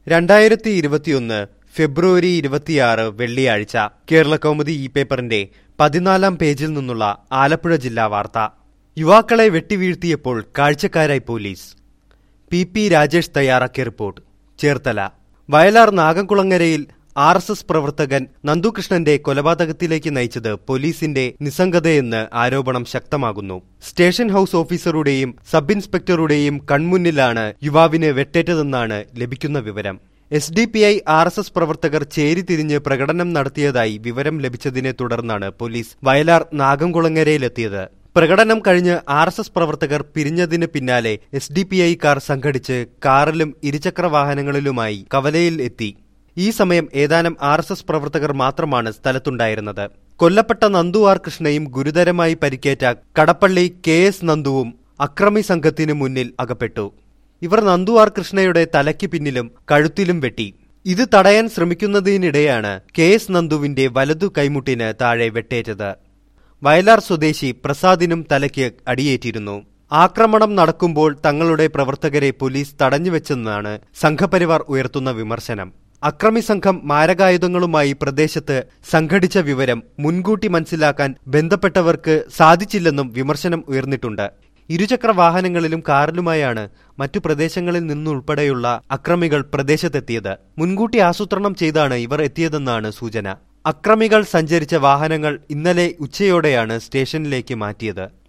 രണ്ടായിരത്തി ഇരുപത്തിയൊന്ന് ഫെബ്രുവരി ഇരുപത്തിയാറ് വെള്ളിയാഴ്ച കേരള കൗമുദി ഇ പേപ്പറിന്റെ പതിനാലാം പേജിൽ നിന്നുള്ള ആലപ്പുഴ ജില്ലാ വാർത്ത യുവാക്കളെ വെട്ടിവീഴ്ത്തിയപ്പോൾ കാഴ്ചക്കാരായി പോലീസ് പി പി രാജേഷ് തയ്യാറാക്കിയ റിപ്പോർട്ട് ചേർത്തല വയലാർ നാഗംകുളങ്ങരയിൽ ആർ എസ് എസ് പ്രവർത്തകൻ നന്ദുകൃഷ്ണന്റെ കൊലപാതകത്തിലേക്ക് നയിച്ചത് പോലീസിന്റെ നിസ്സംഗതയെന്ന് ആരോപണം ശക്തമാകുന്നു സ്റ്റേഷൻ ഹൌസ് ഓഫീസറുടെയും സബ് ഇൻസ്പെക്ടറുടെയും കൺമുന്നിലാണ് യുവാവിന് വെട്ടേറ്റതെന്നാണ് ലഭിക്കുന്ന വിവരം S D P I R S S പ്രവർത്തകർ ചേരിതിരിഞ്ഞ് പ്രകടനം നടത്തിയതായി വിവരം ലഭിച്ചതിനെ തുടർന്നാണ് പോലീസ് വയലാർ നാഗംകുളങ്ങരയിലെത്തിയത് പ്രകടനം കഴിഞ്ഞ് ആർ എസ് എസ് പ്രവർത്തകർ പിരിഞ്ഞതിന് പിന്നാലെ എസ് ഡി പി ഐ കാർ സംഘടിച്ച് കാറിലും ഇരുചക്ര വാഹനങ്ങളിലുമായി കവലയിൽ എത്തി ഈ സമയം ഏതാനും ആർ എസ് എസ് പ്രവർത്തകർ മാത്രമാണ് സ്ഥലത്തുണ്ടായിരുന്നത് കൊല്ലപ്പെട്ട നന്ദു ആർ കൃഷ്ണയും ഗുരുതരമായി പരിക്കേറ്റ കടപ്പള്ളി കെ എസ് നന്ദുവും അക്രമി സംഘത്തിനു മുന്നിൽ അകപ്പെട്ടു ഇവർ നന്ദു ആർ കൃഷ്ണയുടെ തലയ്ക്ക് പിന്നിലും കഴുത്തിലും വെട്ടി ഇത് തടയാൻ ശ്രമിക്കുന്നതിനിടെയാണ് കെ എസ് നന്ദുവിന്റെ വലതു കൈമുട്ടിന് താഴെ വെട്ടേറ്റത് വയലാർ സ്വദേശി പ്രസാദിനും തലയ്ക്ക് അടിയേറ്റിരുന്നു ആക്രമണം നടക്കുമ്പോൾ തങ്ങളുടെ പ്രവർത്തകരെ പോലീസ് തടഞ്ഞുവെച്ചെന്നാണ് സംഘപരിവാർ ഉയർത്തുന്ന വിമർശനം അക്രമി സംഘം മാരകായുധങ്ങളുമായി പ്രദേശത്ത് സംഘടിച്ച വിവരം മുൻകൂട്ടി മനസ്സിലാക്കാൻ ബന്ധപ്പെട്ടവർക്ക് സാധിച്ചില്ലെന്നും വിമർശനം ഉയർന്നിട്ടുണ്ട് ഇരുചക്ര വാഹനങ്ങളിലും കാറിലുമായാണ് മറ്റു പ്രദേശങ്ങളിൽ നിന്നുൾപ്പെടെയുള്ള അക്രമികൾ പ്രദേശത്തെത്തിയത് മുൻകൂട്ടി ആസൂത്രണം ചെയ്താണ് ഇവർ എത്തിയതെന്നാണ് സൂചന അക്രമികൾ സഞ്ചരിച്ച വാഹനങ്ങൾ ഇന്നലെ ഉച്ചയോടെയാണ് സ്റ്റേഷനിലേക്ക് മാറ്റിയത്